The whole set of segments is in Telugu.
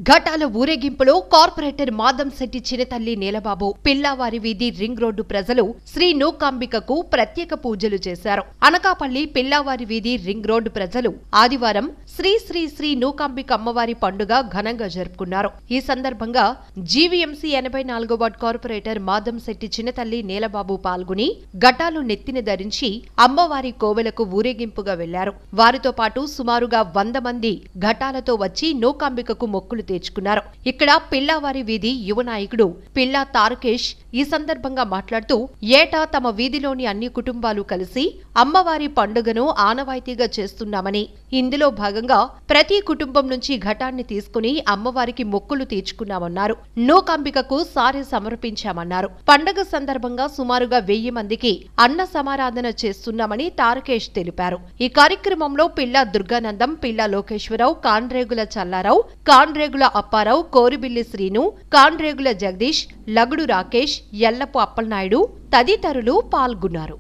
ఘటాల ఊరేగింపులో కార్పొరేటర్ మాదం శెట్టి చినతల్లి నీలబాబు పిల్లావారి వీధి రింగ్ రోడ్డు ప్రజలు శ్రీ నూకాంబికకు ప్రత్యేక పూజలు చేశారు అనకాపల్లి పిల్లావారి వీధి రింగ్ రోడ్డు ప్రజలు ఆదివారం శ్రీ శ్రీ శ్రీ నూకాంబిక అమ్మవారి పండుగ ఘనంగా జరుపుకున్నారు ఈ సందర్భంగా జీవీఎంసీ ఎనభై నాలుగో వార్డ్ కార్పొరేటర్ మాదం శెట్టి చినతల్లి నీలబాబు పాల్గొని ఘటాలు నెత్తిన ధరించి అమ్మవారి కోవెలకు ఊరేగింపుగా వెళ్లారు వారితో పాటు సుమారుగా వంద మంది ఘటాలతో వచ్చి నూకాంబికకు మొక్కులు తీర్చుకున్నారు ఇక్కడ పిల్లావారి వీధి యువ నాయకుడు పిల్లా తారకేష్ ఈ సందర్భంగా మాట్లాడుతూ ఏటా తమ వీధిలోని అన్ని కుటుంబాలు కలిసి అమ్మవారి పండుగను ఆనవాయితీగా చేస్తున్నామని ఇందులో భాగంగా ప్రతి కుటుంబం నుంచి ఘటాన్ని తీసుకుని అమ్మవారికి మొక్కులు తీర్చుకున్నామన్నారు నూకాంబికకు సారె సమర్పించామన్నారు పండగ సందర్భంగా సుమారుగా వెయ్యి మందికి అన్న సమారాధన చేస్తున్నామని తారకేష్ తెలిపారు ఈ కార్యక్రమంలో పిల్లా దుర్గానందం పిల్లా లోకేశ్వరరావు కాన్రేగుల చల్లారావు కాన్రేగుల అప్పారావు కోరిబిల్లి శ్రీను కాన్రేగుల జగదీష్ లగుడు రాకేష్ ఎల్లపు అప్పలనాయుడు తదితరులు పాల్గొన్నారు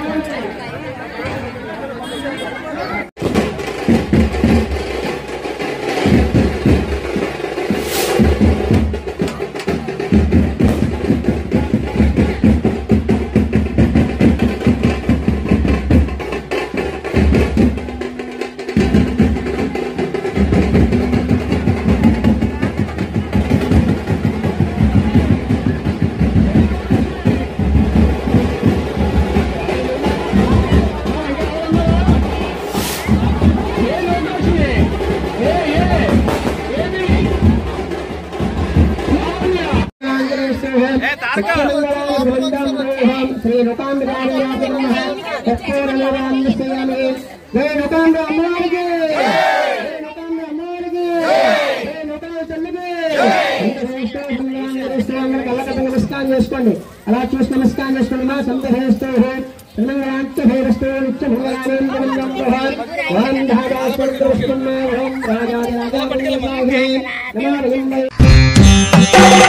నమస్కారం చేసుకోండి అలా చూసి నమస్కారం చేసుకోండి మా సంతేస్తూ శ్రీమంగళాంతేరస్తూ నిత్యమంగళానందం ఓం రాజా రాజా